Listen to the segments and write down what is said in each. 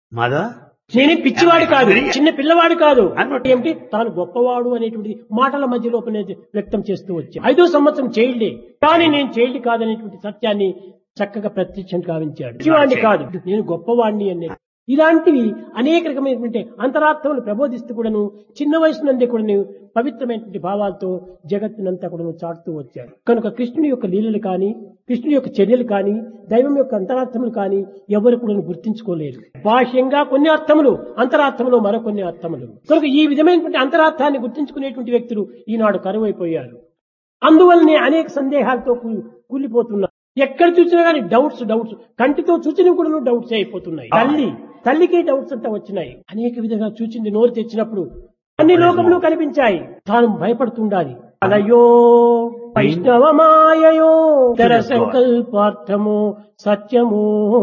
Mother, నేనే పిచ్చివాడు కాదు చిన్న పిల్లవాడు కాదు అన్నట్టు. ఏమిటి తాను గొప్పవాడు అనేటువంటి మాటల మధ్య లోపల వ్యక్తం చేస్తూ వచ్చా ఐదో సంవత్సరం చైల్డే కానీ నేను చైల్డ్ కాదనేటువంటి సత్యాన్ని చక్కగా ప్రత్యక్షం కావించాడు పిచ్చివాడిని కాదు నేను గొప్పవాడిని అనే ఇలాంటివి అనేక రకమైనటువంటి అంతరార్థములు ప్రబోధిస్తూ కూడాను చిన్న వయసు నుండి కూడాను పవిత్రమైనటువంటి భావాలతో జగత్తునంతా కూడాను చాటుతూ వచ్చాడు కనుక కృష్ణుని యొక్క లీలలు కానీ కృష్ణుని యొక్క చర్యలు కానీ దైవం యొక్క అంతరార్థములు కానీ ఎవరు కూడా గుర్తించుకోలేరు బాహ్యంగా కొన్ని అర్థములు అంతరార్థములు మరికొన్ని అర్థములు కనుక ఈ విధమైనటువంటి అంతరార్థాన్ని గుర్తించుకునేటువంటి వ్యక్తులు ఈనాడు కరువైపోయారు అందువల్లనే అనేక సందేహాలతో కూ- కూలిపోతున్నారు ఎక్కడ చూసినా కానీ డౌట్స్ డౌట్స్ కంటితో చూచిన కూడా డౌట్స్ అయిపోతున్నాయి తల్లి తల్లికే డౌట్స్ అంతా వచ్చినాయి అనేక విధంగా చూచింది నోరు తెచ్చినప్పుడు అన్ని లోకములు కనిపించాయి తాను భయపడుతుండాలి అలయో వైష్ణవ మాయయో తర సంకల్పార్థము సత్యము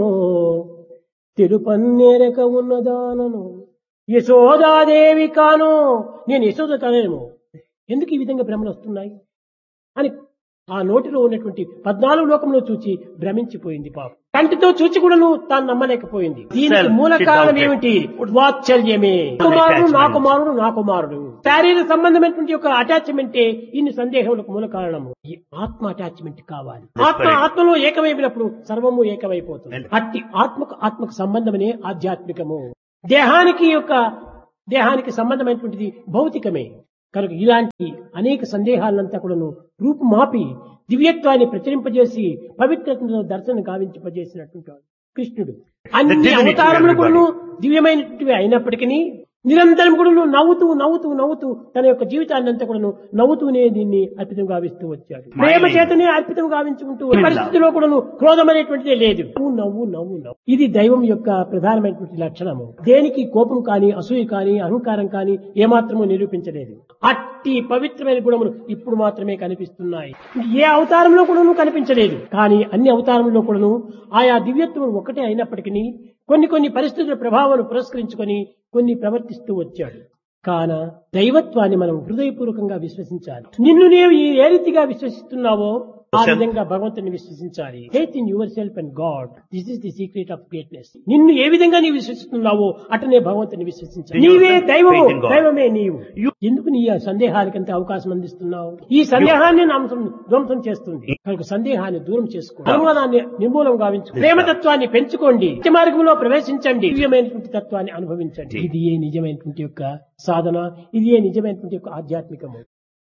తిరుపన్నేరక ఉన్నదానను యశోదాదేవి కాను నేను యశోద కానేమో ఎందుకు ఈ విధంగా భ్రమలు వస్తున్నాయి అని ఆ నోటిలో ఉన్నటువంటి పద్నాలుగు లోకంలో చూచి భ్రమించిపోయింది పాపం కంటితో చూచి కూడా నువ్వు తాను నమ్మలేకపోయింది దీనికి మూల కారణం ఏమిటి వాత్సల్యమే కుమారుడు నా కుమారుడు నా కుమారుడు శారీరక సంబంధమైనటువంటి యొక్క అటాచ్మెంటే ఇన్ని సందేహములకు మూల కారణము ఈ ఆత్మ అటాచ్మెంట్ కావాలి ఆత్మ ఆత్మలో ఏకమైనప్పుడు సర్వము ఏకమైపోతుంది అట్టి ఆత్మకు ఆత్మకు సంబంధమనే ఆధ్యాత్మికము దేహానికి యొక్క దేహానికి సంబంధమైనటువంటిది భౌతికమే కనుక ఇలాంటి అనేక సందేహాలంతా కూడాను రూపుమాపి దివ్యత్వాన్ని ప్రచురింపజేసి పవిత్రతను దర్శనం గావించపజేసినటువంటి వాడు కృష్ణుడు అన్ని divinity of అవతారములు everybody. కూడాను దివ్యమైనటువంటివి అయినప్పటికీ నిరంతరం కూడా నవ్వుతూ నవ్వుతూ నవ్వుతూ తన యొక్క జీవితాన్ని అంతా కూడా నవ్వుతూనే దీన్ని అర్పితం గావిస్తూ వచ్చాడు ప్రేమ చేతనే అర్పితం గావించుకుంటూ ఈ పరిస్థితిలో కూడా క్రోధం అనేటువంటిదే లేదు నవ్వు నవ్వు నవ్వు నవ్వు ఇది దైవం యొక్క ప్రధానమైనటువంటి లక్షణము దేనికి కోపం కానీ అసూయ కానీ అహంకారం కానీ ఏమాత్రము నిరూపించలేదు అట్టి పవిత్రమైన గుణములు ఇప్పుడు మాత్రమే కనిపిస్తున్నాయి ఏ అవతారంలో కూడాను కనిపించలేదు కానీ అన్ని అవతారంలో కూడాను ఆయా దివ్యత్వం ఒకటే అయినప్పటికీ కొన్ని కొన్ని పరిస్థితుల ప్రభావాలు పురస్కరించుకొని కొన్ని ప్రవర్తిస్తూ వచ్చాడు కాన దైవత్వాన్ని మనం హృదయపూర్వకంగా విశ్వసించాలి నిన్ను నీవు ఈ ఏ రీతిగా విశ్వసిస్తున్నావో ఆ విధంగా భగవంతుని విశ్వసించాలి faith in yourself and god this is the secret of greatness నిన్ను ఏ విధంగా నీవు విశ్వసిస్తున్నావో అటనే భగవంతుని విశ్వసించాలి In నీవే yourself, దైవము faith in God. దైవమే నీవు ఎందుకు నీ ఆ సందేహాలకంత అవకాశం అందిస్తున్నావు ఈ సందేహాన్ని నాంసం ధ్వంసం చేస్తుంది కనుక సందేహాన్ని దూరం చేసుకోండి అనువాదాన్ని నిర్మూలం గావించు ప్రేమతత్వాన్ని పెంచుకోండి నిత్య మార్గంలో ప్రవేశించండి దివ్యమైనటువంటి తత్వాన్ని అనుభవించండి ఇది ఏ నిజమైనటువంటి యొక్క సాధన ఇది ఏ నిజమైనటువంటి యొక్క ఆధ్యాత్మికము